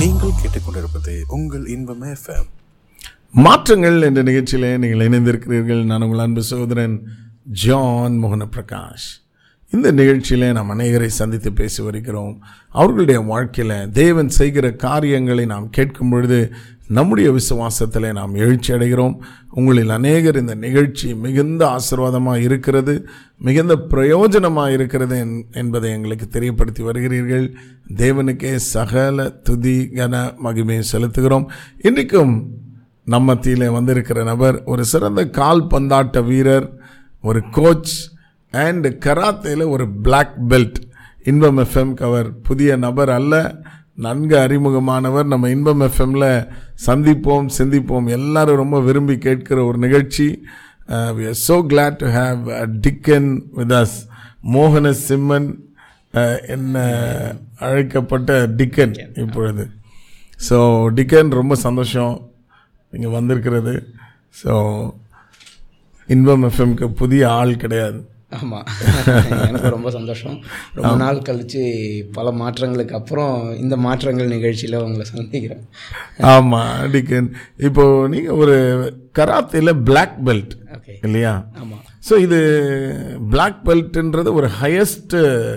நீங்கள் கேட்டுக்கொண்டிருப்பது உங்கள் இன்பம் எஃப்எம் மாற்றங்கள் என்ற நிகழ்ச்சியிலே நீங்கள் இணைந்திருக்கிறீர்கள் நான் உங்கள் அன்பு சகோதரன் ஜான் மோகன பிரகாஷ் இந்த நிகழ்ச்சியிலே நாம் அநேகரை சந்தித்து பேசி வருகிறோம் அவர்களுடைய வாழ்க்கையில் தேவன் செய்கிற காரியங்களை நாம் கேட்கும் பொழுது நம்முடைய விசுவாசத்தில் நாம் எழுச்சி அடைகிறோம் உங்களில் அநேகர் இந்த நிகழ்ச்சி மிகுந்த ஆசீர்வாதமாக இருக்கிறது மிகுந்த பிரயோஜனமாக இருக்கிறது என்- என்பதை எங்களுக்கு தெரியப்படுத்தி வருகிறீர்கள் தேவனுக்கே சகல துதி கன மகிமையை செலுத்துகிறோம் இன்றைக்கும் நம்ம மத்தியிலே வந்திருக்கிற நபர் ஒரு சிறந்த கால் பந்தாட்ட வீரர் ஒரு கோச் அண்ட் கராத்தேல ஒரு பிளாக் பெல்ட் இன்பம் எஃப்எம் கவர் புதிய நபர் அல்ல நன்கு அறிமுகமானவர் நம்ம இன்பம் எஃப்எம்ல சந்திப்போம் சிந்திப்போம் எல்லாரும் ரொம்ப விரும்பி கேட்கிற ஒரு நிகழ்ச்சி V R so glad to have uh, Dickon with us மோகன சிம்மன் uh, என்ன அழைக்கப்பட்ட டிக்கன் இப்பொழுது ஸோ டிக்கன் ரொம்ப சந்தோஷம் நீங்கள் வந்திருக்கிறது ஸோ இன்பம் எஃப்எம்க்கு புதிய ஆள் கிடையாது ஆமாம் எனக்கு ரொம்ப சந்தோஷம் ரொம்ப நாள் கழித்து பல மாற்றங்களுக்கு அப்புறம் இந்த மாற்றங்கள் நிகழ்ச்சியில் உங்களை சந்திக்கிறேன் ஆமாம் டிக்கன் இப்போ நீங்கள் ஒரு கராத்தேல பிளாக் பெல்ட் ஓகே இல்லையா ஆமாம் ஸோ இது பிளாக் பெல்ட்ன்றது ஒரு ஹையஸ்ட்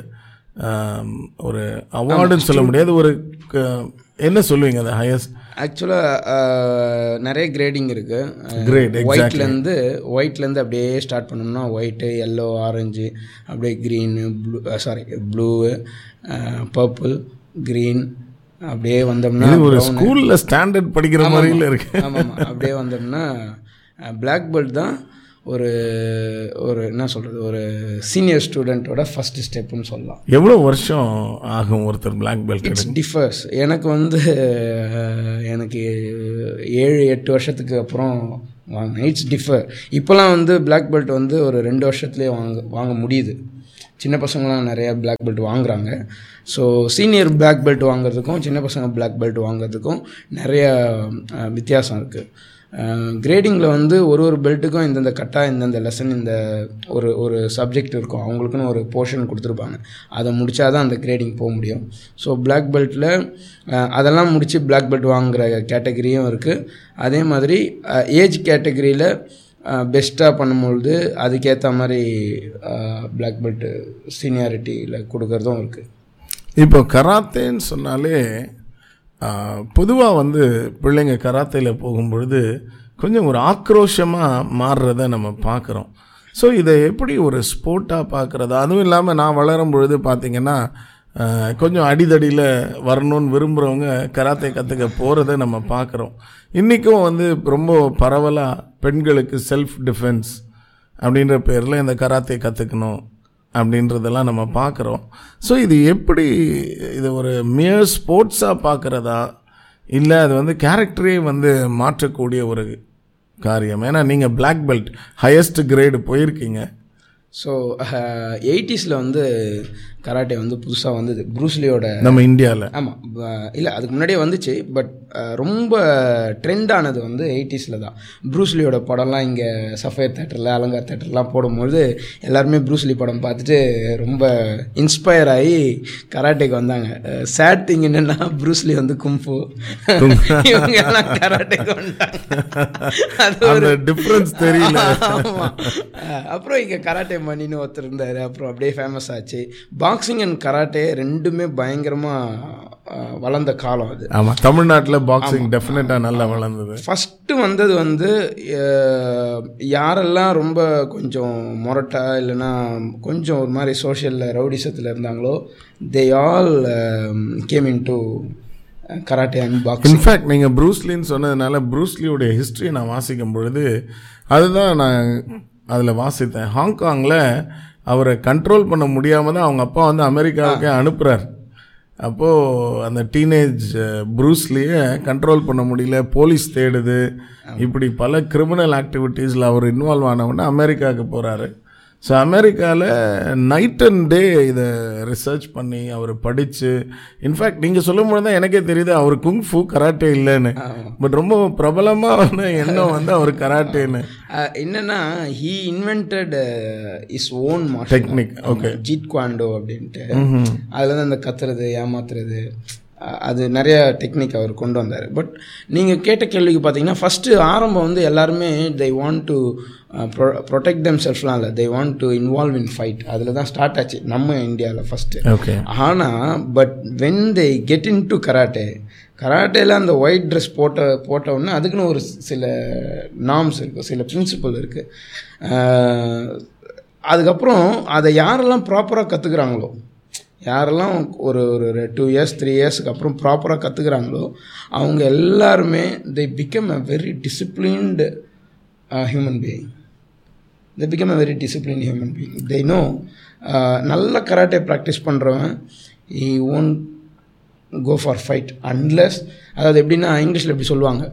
ஒரு அவார்டுன்னு சொல்ல முடியாது ஒரு க- என்ன சொல்லுவீங்க அது ஹையஸ்ட் ஆக்சுவலாக நிறைய கிரேடிங் Grade, இருக்குது ஒயிட்லேருந்து ஒயிட்லேருந்து அப்படியே ஸ்டார்ட் பண்ணோம்னா ஒயிட்டு எல்லோ ஆரஞ்சு அப்படியே green blue sorry blue purple green அப்படியே வந்தோம்னா இது ஒரு ஸ்கூல்ல ஸ்டாண்டர்ட் படிக்கிற மாதிரில இருக்கு ஆமாம் அப்படியே வந்தோம்னா பிளாக் பெல்ட் தான் ஒரு ஒரு என்ன சொல்கிறது ஒரு சீனியர் ஸ்டூடெண்ட்டோட ஃபஸ்ட் ஸ்டெப்புன்னு சொல்லலாம் எவ்வளோ வருஷம் ஆகும் ஒருத்தர் பிளாக் பெல்ட் இட்ஸ் டிஃபர்ஸ் எனக்கு வந்து அஹ், எனக்கு ஏழு எட்டு வருஷத்துக்கு அப்புறம் வாங்கினேன் இட்ஸ் டிஃபர் இப்போலாம் வந்து பிளாக் பெல்ட் வந்து ஒரு ரெண்டு வருஷத்துலேயே வாங்க வாங்க முடியுது சின்ன பசங்களாம் நிறையா பிளாக் பெல்ட் வாங்குறாங்க ஸோ சீனியர் பிளாக் பெல்ட் வாங்குறதுக்கும் சின்ன பசங்க பிளாக் பெல்ட் வாங்குறதுக்கும் நிறைய அஹ், வித்தியாசம் இருக்குது கிரேடிங்கில் வந்து ஒரு ஒரு பெல்ட்டுக்கும் இந்தந்த கட்டா இந்தந்த லெசன் இந்த ஒரு ஒரு சப்ஜெக்ட் இருக்கும் அவங்களுக்குன்னு ஒரு போர்ஷன் கொடுத்துருப்பாங்க அதை முடிச்சா தான் அந்த கிரேடிங் போக முடியும் ஸோ பிளாக் பெல்ட்டில் அதெல்லாம் முடித்து பிளாக் பெல்ட் வாங்குகிற கேட்டகரியும் இருக்குது அதே மாதிரி ஏஜ் கேட்டகரியில் பெஸ்ட்டாக பண்ணும்பொழுது அதுக்கேற்ற மாதிரி பிளாக் பெல்ட்டு சீனியாரிட்டியில் கொடுக்கறதும் இருக்குது இப்போ கராத்தேன்னு சொன்னாலே பொதுவாக வந்து பிள்ளைங்க கராத்தேல போகும்பொழுது கொஞ்சம் ஒரு ஆக்ரோஷமாக மாறுறத நம்ம பார்க்குறோம் ஸோ இதை எப்படி ஒரு ஸ்போர்ட்டாக பார்க்குறதா அதுவும் இல்லாமல் நான் வளரும் பொழுது பார்த்தீங்கன்னா ஆஹ், கொஞ்சம் அடிதடியில் வரணும்னு விரும்புகிறவங்க கராத்தே கற்றுக்க போகிறத நம்ம பார்க்குறோம் இன்றைக்கும் வந்து ரொம்ப பரவலாக பெண்களுக்கு செல்ஃப் டிஃபென்ஸ் அப்படின்ற பேரில் இந்த கராத்தே கற்றுக்கணும் அப்படின்றதெல்லாம் நம்ம பார்க்குறோம் ஸோ இது எப்படி இது ஒரு மியர் ஸ்போர்ட்ஸாக பார்க்குறதா இல்லை அது வந்து கேரக்டரே வந்து மாற்றக்கூடிய ஒரு காரியம் ஏன்னா நீங்கள் பிளாக் பெல்ட் ஹையஸ்ட் கிரேடு போயிருக்கீங்க ஸோ எயிட்டிஸில் வந்து கராட்டே வந்து புதுசாக வந்தது ப்ரூஸ்லியோட நம்ம இந்தியாவில் ஆமாம் இல்லை அதுக்கு முன்னாடியே வந்துச்சு பட் ரொம்ப ட்ரெண்ட் ஆனது வந்து எயிட்டிஸில் தான் ப்ரூஸ்லியோட படம்லாம் இங்கே சஃபயர் தேட்டரில் அலங்கார் தேட்டர்லாம் போடும்போது எல்லாருமே ப்ரூஸ்லி படம் பார்த்துட்டு ரொம்ப இன்ஸ்பயர் ஆகி கராட்டேக்கு வந்தாங்க சேட் திங் என்னென்னா ப்ரூஸ்லி வந்து கும்ஃபு இவங்க எல்லாம் கராட்டேக்கு வந்தாங்க அது ஒரு அந்த டிஃப்ரென்ஸ் தெரியல ஆமா. அஹ் அப்புறம் இங்கே கராட்டே மணின்னு ஒருத்தர் இருந்தார் அப்புறம் அப்படியே ஃபேமஸ் ஆச்சு பாக்ஸிங் அண்ட் கராட்டே ரெண்டுமே பயங்கரமாக வளர்ந்த காலம் அது ஆமாம் தமிழ்நாட்டில் பாக்ஸிங் டெஃபினட்டாக நல்லா வளர்ந்தது ஃபஸ்ட்டு வந்தது வந்து அஹ், யாரெல்லாம் ரொம்ப கொஞ்சம் மொரட்டா இல்லைன்னா கொஞ்சம் ஒரு மாதிரி சோஷியலில் ரவுடிசத்தில் இருந்தாங்களோ they all came in to karate and boxing in fact நீங்கள் ப்ரூஸ்லின்னு சொன்னதுனால ப்ரூஸ்லியோடைய ஹிஸ்ட்ரியை நான் வாசிக்கும் பொழுது அதுதான் நான் அதில் வாசித்தேன் ஹாங்காங்கில் அவரை கண்ட்ரோல் பண்ண முடியாமல் தான் அவங்க அப்பா வந்து அமெரிக்காவுக்கே அனுப்புகிறார் அப்போது அந்த டீனேஜ் ப்ரூஸ்லியை கண்ட்ரோல் பண்ண முடியல போலீஸ் தேடுது இப்படி பல கிரிமினல் ஆக்டிவிட்டீஸில் அவர் இன்வால்வ் ஆனவுடனே அமெரிக்காவுக்கு போகிறாரு ஸோ அமெரிக்காவில் நைட் அண்ட் டே இதை ரிசர்ச் பண்ணி அவர் படித்து இன்ஃபேக்ட் நீங்கள் சொல்லும்போது தான் எனக்கே தெரியுது அவர் குங்ஃபு கராட்டே இல்லைன்னு பட் ரொம்ப பிரபலமான எண்ணம் வந்து அவர் கராட்டேன்னு என்னன்னா he invented his own Technique, okay. Jeet Kune Do அப்படின்ட்டு அதுல இருந்து அந்த கத்துறது ஏமாத்துறது அஹ் அது நிறைய டெக்னிக் அவர் கொண்டு வந்தார் பட் நீங்கள் கேட்ட கேள்விக்கு பார்த்தீங்கன்னா ஃபஸ்ட்டு ஆரம்பம் வந்து எல்லாருமே they want to protect them செல்ஃப்லாம் இல்லை they want to involve in fight அதில் தான் ஸ்டார்ட் ஆச்சு நம்ம இந்தியாவில் ஃபஸ்ட்டு ஓகே ஆனால் but when they get in to karate கராட்டேல அந்த ஒயிட் ட்ரெஸ் போட்ட போட்ட உடனே அதுக்குன்னு ஒரு சில நார்ம்ஸ் இருக்குது சில பிரின்சிபல் இருக்குது அதுக்கப்புறம் அதை யாரெல்லாம் ப்ராப்பராக கற்றுக்குறாங்களோ யாரெல்லாம் ஒரு ஒரு டூ இயர்ஸ் த்ரீ இயர்ஸ்க்கு அப்புறம் ப்ராப்பராக கற்றுக்குறாங்களோ அவங்க எல்லாருமே they become a very disciplined human being they become a very disciplined human being they know uh, நல்ல கராட்டே ப்ராக்டிஸ் பண்ணுறவன் he won't go for fight unless அதாவது எப்படின்னா இங்கிலீஷில் எப்படி சொல்லுவாங்க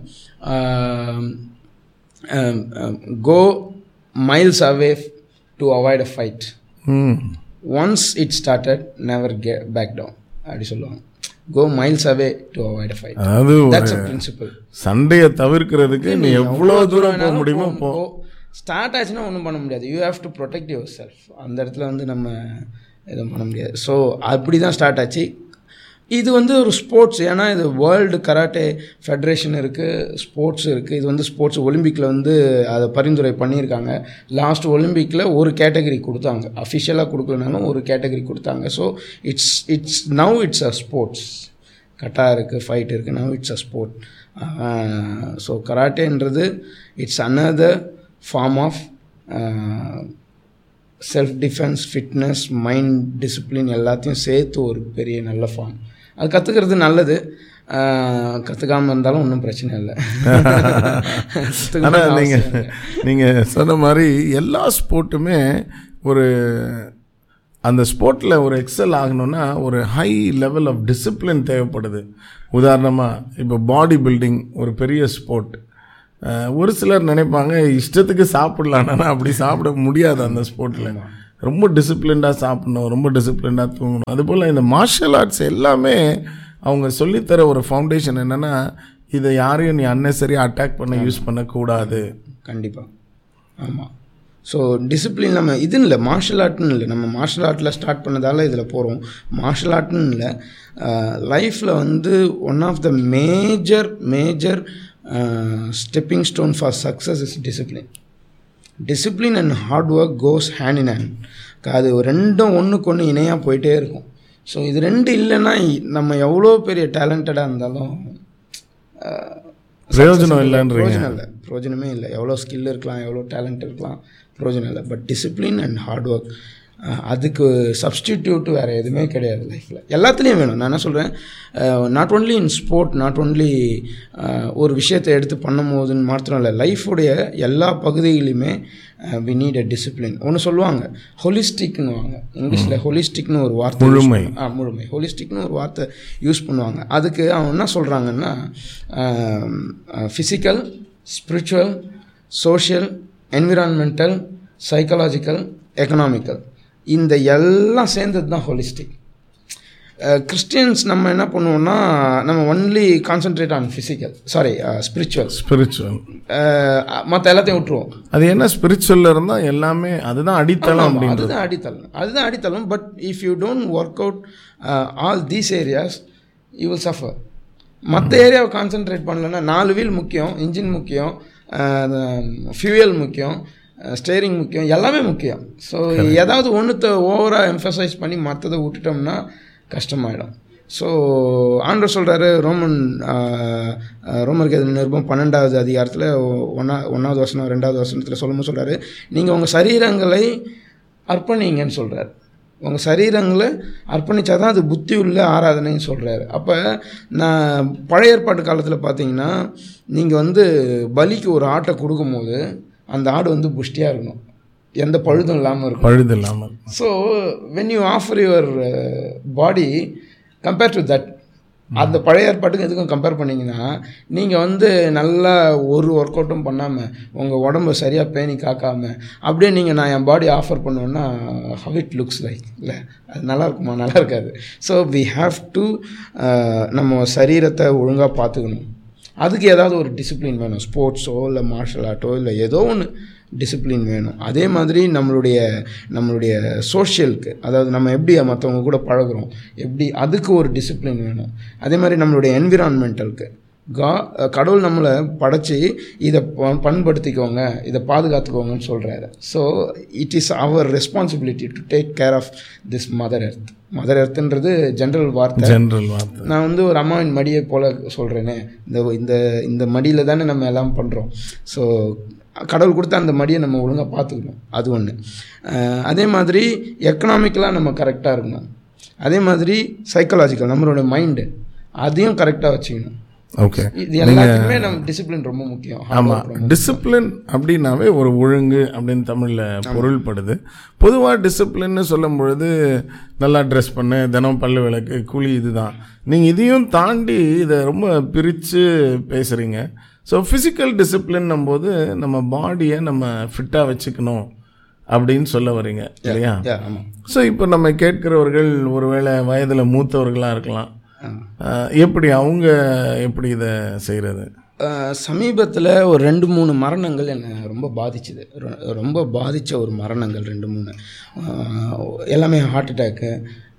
go miles away to avoid a fight hmm once it started never get back down அப்படி சொல்லுவாங்க go miles away to avoid a fight அதாவது தட்ஸ் ஒரு அ பிரின்சிபல் சண்டையை தவிர்க்கிறதுக்கு நீ எவ்வளோ தூரம் போக முடியுமோ போ ஸ்டார்ட் ஆச்சுன்னா ஒன்றும் பண்ண முடியாது you have to protect yourself அந்த இடத்துல வந்து நம்ம எதுவும் பண்ண முடியாது ஸோ அப்படி தான் ஸ்டார்ட் ஆச்சு இது வந்து ஒரு ஸ்போர்ட்ஸ் ஏன்னா இது வேர்ல்டு கராட்டே ஃபெடரேஷன் இருக்குது ஸ்போர்ட்ஸ் இருக்குது இது வந்து ஸ்போர்ட்ஸ் ஒலிம்பிக்கில் வந்து அதை பரிந்துரை பண்ணியிருக்காங்க லாஸ்ட் ஒலிம்பிக்கில் ஒரு கேட்டகரி கொடுத்தாங்க அஃபிஷியலாக கொடுக்கலனாலும் ஒரு கேட்டகரி கொடுத்தாங்க so it's it's now it's a sports kata இருக்குது ஃபைட் இருக்குது now it's a sport so கராட்டேன்றது it's another form of self defence fitness mind discipline எல்லாத்தையும் சேர்த்து ஒரு பெரிய நல்ல ஃபார்ம் அது கற்றுக்கிறது நல்லது கற்றுக்காமல் இருந்தாலும் ஒன்றும் பிரச்சனை இல்லை ஆனால் நீங்கள் நீங்கள் சொன்ன மாதிரி எல்லா ஸ்போர்ட்டுமே ஒரு அந்த ஸ்போர்ட்டில் ஒரு எக்ஸல் ஆகணும்னா ஒரு ஹை லெவல் ஆஃப் டிசிப்ளின் தேவைப்படுது உதாரணமாக இப்போ பாடி பில்டிங் ஒரு பெரிய ஸ்போர்ட் ஒரு சிலர் நினைப்பாங்க இஷ்டத்துக்கு சாப்பிடலாம் ஆனால் அப்படி சாப்பிட முடியாது அந்த ஸ்போர்ட்டில் ரொம்ப டிசிப்ளின்டாக சாப்பிடணும் ரொம்ப டிசிப்ளின்டாக தூங்கணும் அதுபோல் இந்த மார்ஷல் ஆர்ட்ஸ் எல்லாமே அவங்க சொல்லித்தர ஒரு ஃபவுண்டேஷன் என்னென்னா இதை யாரையும் நீ அன்னெசரி அட்டாக் பண்ண யூஸ் பண்ணக்கூடாது கண்டிப்பாக ஆமாம் ஸோ டிசிப்ளின் நம்ம இதுன்னு இல்லை மார்ஷல் ஆர்ட்னு இல்லை நம்ம மார்ஷல் ஆர்ட்டில் ஸ்டார்ட் பண்ணதால் இதில் போகிறோம் மார்ஷல் ஆர்ட்னு இல்லை லைஃப்பில் வந்து one of the major major stepping stone for success is discipline discipline and hard work goes hand in hand அது ரெண்டும் ஒன்றுக்கு ஒன்று இணையாக போயிட்டே இருக்கும் ஸோ இது ரெண்டு இல்லைன்னா நம்ம எவ்வளோ பெரிய டேலண்டடாக இருந்தாலும் பிரயோஜனம் இல்லைன்றீங்க பிரயோஜனம் இல்லை பிரயோஜனமே இல்லை எவ்வளோ ஸ்கில் இருக்கலாம் எவ்வளோ டேலண்ட் இருக்கலாம் பிரயோஜனம் இல்லை but discipline and hard work அதுக்கு சப்ஸ்டிடியூட் வேறு எதுவுமே கிடையாது லைஃப்பில் எல்லாத்துலேயும் வேணும் நான் என்ன சொல்கிறேன் not only in sport not only ஒரு விஷயத்தை எடுத்து பண்ணும் போதுன்னு மாத்திரம் இல்லை லைஃபுடைய எல்லா பகுதியிலையுமே வி நீட் அ டிசிப்ளின் ஒன்று சொல்லுவாங்க ஹொலிஸ்டிக்னு வாங்க இங்கிலீஷில் ஹொலிஸ்டிக்னு ஒரு வார்த்தை use முழுமை. ஆ முழுமை ஹோலிஸ்டிக்னு ஒரு வார்த்தை யூஸ் பண்ணுவாங்க அதுக்கு அவன் என்ன சொல்கிறாங்கன்னா physical spiritual social environmental psychological economical இந்த எல்லாம் சேர்ந்தது தான் ஹோலிஸ்டிக் கிறிஸ்டியன்ஸ் நம்ம என்ன பண்ணுவோம்னா நம்ம only concentrate on physical sorry spiritual spiritual மற்ற எல்லாத்தையும் விட்டுருவோம் அது என்ன ஸ்பிரிச்சுவலில் இருந்தால் எல்லாமே அதுதான் அடித்தளம் ஆமா, அப்படின்றது அதுதான் அடித்தளம் அதுதான் அடித்தளம் but if you don't work out all these areas you will suffer மற்ற ஏரியாவை கான்சென்ட்ரேட் பண்ணலன்னா நாலு வீல் முக்கியம் இன்ஜின் முக்கியம் ஃபியூயல் முக்கியம் ஸ்டேரிங் முக்கியம் எல்லாமே முக்கியம் ஸோ ஏதாவது ஒன்றுத்த ஓவராக எம்ஃபசைஸ் பண்ணி மற்றதை விட்டுட்டோம்னா கஷ்டமாயிடும் ஸோ ஆண்டவர் சொல்கிறாரு ரோமன் ஆஹ், ஆஹ், ரோமருக்கு எதிரான நிருபம் பன்னெண்டாவது அதிகாரத்தில் ஒன்றா ஒன்றாவது வருஷம் ரெண்டாவது வருஷத்தில் சொல்லும்போது சொல்கிறாரு நீங்கள் உங்கள் சரீரங்களை அர்ப்பணிங்கன்னு சொல்கிறார் உங்கள் சரீரங்களை அர்ப்பணித்தா தான் அது புத்தி உள்ள ஆராதனைன்னு சொல்கிறாரு அப்போ நான் பழைய ஏற்பாட்டு காலத்தில் பார்த்தீங்கன்னா நீங்கள் வந்து பலிக்கு ஒரு ஆட்டை கொடுக்கும்போது அந்த ஆடு வந்து புஷ்டியாக இருக்கணும் எந்த பழுதும் இல்லாமல் இருக்கும் பழுது இல்லாமல் so when you offer your body compare to that அந்த பழைய ஏற்பாட்டுக்கும் எதுக்கும் கம்பேர் பண்ணிங்கன்னா நீங்கள் வந்து நல்லா ஒரு ஒர்க் அவுட்டும் பண்ணாமல் உங்கள் உடம்ப சரியாக பேணி காக்காமல் அப்படியே நீங்கள் நான் என் பாடி ஆஃபர் பண்ணுவேன்னா ஹவ் இட் லுக்ஸ் லைக் இல்லை அது நல்லா இருக்குமா நல்லா இருக்காது ஸோ வி ஹாவ் டு நம்ம சரீரத்தை ஒழுங்காக பார்த்துக்கணும் அதுக்கு ஏதாவது ஒரு டிசிப்ளின் வேணும் ஸ்போர்ட்ஸோ இல்லை மார்ஷல் ஆர்ட்டோ இல்லை ஏதோ ஒன்று டிசிப்ளின் வேணும் அதே மாதிரி நம்மளுடைய நம்மளுடைய சோஷியலுக்கு அதாவது நம்ம எப்படி மற்றவங்க கூட பழகுறோம் எப்படி அதுக்கு ஒரு டிசிப்ளின் வேணும் அதே மாதிரி நம்மளுடைய என்விரான்மெண்டலுக்கு கா கடவுள் நம்மளை படைச்சி இதை ப- பண்படுத்திக்கோங்க இதை பாதுகாத்துக்கோங்கன்னு சொல்கிறாரு so it is our responsibility to take care of this mother earth mother எர்த்துன்றது ஜென்ரல் வார்த்தை ஜென்ரல் வார்த்தை நான் வந்து ஒரு அம்மாவின் மடியை போல சொல்கிறேனே இந்த இந்த இந்த மடியில் தானே நம்ம எல்லாம் பண்ணுறோம் ஸோ கடவுள் கொடுத்த அந்த மடியை நம்ம ஒழுங்காக பார்த்துக்கணும் அது ஒன்று அதே மாதிரி எக்கனாமிக்கலாக நம்ம கரெக்டாக இருக்கணும் அதே மாதிரி சைக்காலஜிக்கல் நம்மளோட மைண்டு அதையும் கரெக்டாக வச்சுக்கணும் ஓகே இது எல்லாத்துக்குமே நம்ம டிசிப்ளின் ரொம்ப முக்கியம் ஆமாம் டிசிப்ளின் அப்படின்னாவே ஒரு ஒழுங்கு அப்படின்னு தமிழில் பொருள்படுது பொதுவாக டிசிப்ளின்னு சொல்லும் பொழுது நல்லா ட்ரெஸ் பண்ணு தினம் பல்லு விளக்கு குழி இதுதான் நீங்கள் இதையும் தாண்டி இதை ரொம்ப பிரித்து பேசுகிறீங்க ஸோ ஃபிசிக்கல் டிசிப்ளின்னும் போது நம்ம பாடியை நம்ம ஃபிட்டாக வச்சுக்கணும் அப்படின்னு சொல்ல வரீங்க இல்லையா ஆமாம் ஸோ இப்போ நம்ம கேட்கிறவர்கள் ஒருவேளை வயதில் மூத்தவர்களாக இருக்கலாம் அஹ், எப்படி அவங்க எப்படி இதை செய்கிறது சமீபத்தில் ஒரு ரெண்டு மூணு மரணங்கள் என்னை ரொம்ப பாதிச்சுது ரொ- ரொம்ப பாதித்த ஒரு மரணங்கள் ரெண்டு மூணு ஆஹ் எல்லாமே ஹார்ட் அட்டேக்கு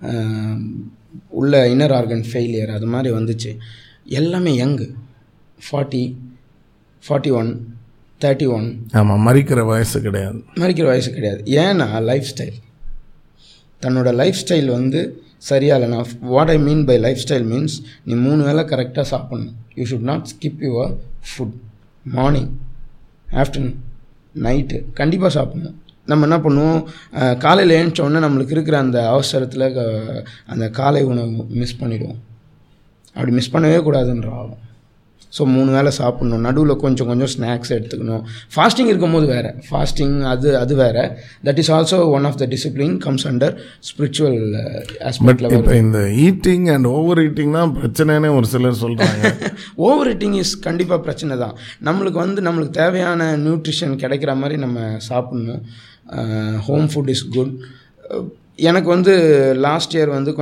உள்ள இன்னர் ஆர்கன் ஃபெயிலியர் அது மாதிரி வந்துச்சு எல்லாமே young forty forty one thirty one ஆமாம் மறிக்கிற வயசு கிடையாது மறிக்கிற வயசு கிடையாது ஏன்னா லைஃப் ஸ்டைல் தன்னோட லைஃப் ஸ்டைல் வந்து சரியா இல்லைனா what I mean by lifestyle means நீ மூணு வேளை கரெக்டாக சாப்பிட்ணும் you should not skip your food morning afternoon night கண்டிப்பாக சாப்பிட்ணும் நம்ம என்ன பண்ணுவோம் காலையில் ஏழுச்ச உடனே நம்மளுக்கு இருக்கிற அந்த அவசரத்தில் க- அந்த காலை உணவு மிஸ் பண்ணிடுவோம் அப்படி மிஸ் பண்ணவே கூடாதுன்ற ஆகும் ஸோ மூணு வேளை சாப்பிட்ணும் நடுவில் கொஞ்சம் கொஞ்சம் ஸ்நாக்ஸ் எடுத்துக்கணும் ஃபாஸ்டிங் இருக்கும்போது வேறு ஃபாஸ்டிங் அது அது வேறு that is also one of the discipline comes under spiritual but ஆஸ்பெக்டில் இப்போ இந்த ஈட்டிங் அண்ட் ஓவர் ஈட்டிங் தான் பிரச்சனைன்னு ஒரு சிலர் சொல்கிறாங்க ஓவர் ஈட்டிங் இஸ் கண்டிப்பாக பிரச்சனை தான் நம்மளுக்கு வந்து நம்மளுக்கு தேவையான நியூட்ரிஷன் கிடைக்கிற மாதிரி நம்ம சாப்பிட்ணும் ஹோம் ஃபுட் இஸ் குட் எனக்கு வந்து லாஸ்ட் இயர் வந்து